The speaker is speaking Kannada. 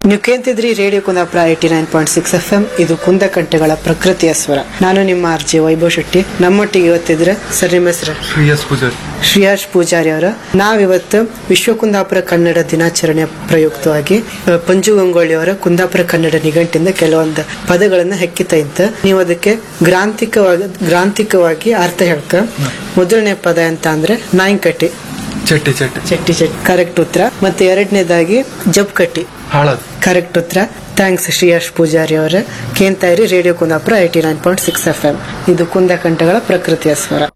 ನೀವು ಕೇಂತಿದ್ರಿ radio Kundapura eighty nine point six F M ಇದು ಕುಂದಕಂಠಗಳ ಪ್ರಕೃತಿಯ ಸ್ವರ ನಾನು ನಿಮ್ಮ ಆರ್ಜೆ ವೈಭವ್ ಶೆಟ್ಟಿ ನಮ್ಮೊಟ್ಟಿಗೆ ಇವತ್ತಿದ್ರೆ ಸರ್ ನಿಮ್ಮ ಹೆಸರು ಶ್ರೀಯಸ್ ಪೂಜಾರಿ ಶ್ರೀಯಾಶ್ ಪೂಜಾರಿ ಅವರ ನಾವಿವತ್ತು ವಿಶ್ವ ಕುಂದಾಪುರ ಕನ್ನಡ ದಿನಾಚರಣೆಯ ಪ್ರಯುಕ್ತವಾಗಿ ಆ, ಪಂಜು ಗಂಗೊಳ್ಳಿ ಅವರ ಕುಂದಾಪುರ ಕನ್ನಡ ನಿಘಂಟಿಂದ ಕೆಲವೊಂದು ಪದಗಳನ್ನ ಹೆಕ್ಕಿತ ಇಂತ ನೀವು ಅದಕ್ಕೆ ಗ್ರಾಂಥಿಕವಾಗಿ ಗ್ರಾಂಥಿಕವಾಗಿ ಅರ್ಥ ಹೇಳ್ಕ ಮೊದಲನೇ ಪದ ಅಂತ ಅಂದ್ರೆ ನಾಯಿಂಕಟ್ಟಿ ಚಟ್ಟಿ ಚಟ್ಟಿ ಚಟ್ಟಿ ಚಟ್ಟಿ ಕರೆಕ್ಟ್ ಉತ್ತರ ಮತ್ತೆ ಎರಡನೇದಾಗಿ ಜಬ್ಕಟ್ಟಿ ಹಾಳದ್ ಕರೆಕ್ಟ್ ಉತ್ತರ ಥ್ಯಾಂಕ್ಸ್ ಶ್ರೀಯಾಶ್ ಪೂಜಾರಿ ಅವರೇ ಕೇಂತಾಯಿರಿ radio Kundapura eighty nine point six F M ಇದು ಕುಂದಕಂಠಗಳ ಪ್ರಕೃತಿಯ ಸ್ವರ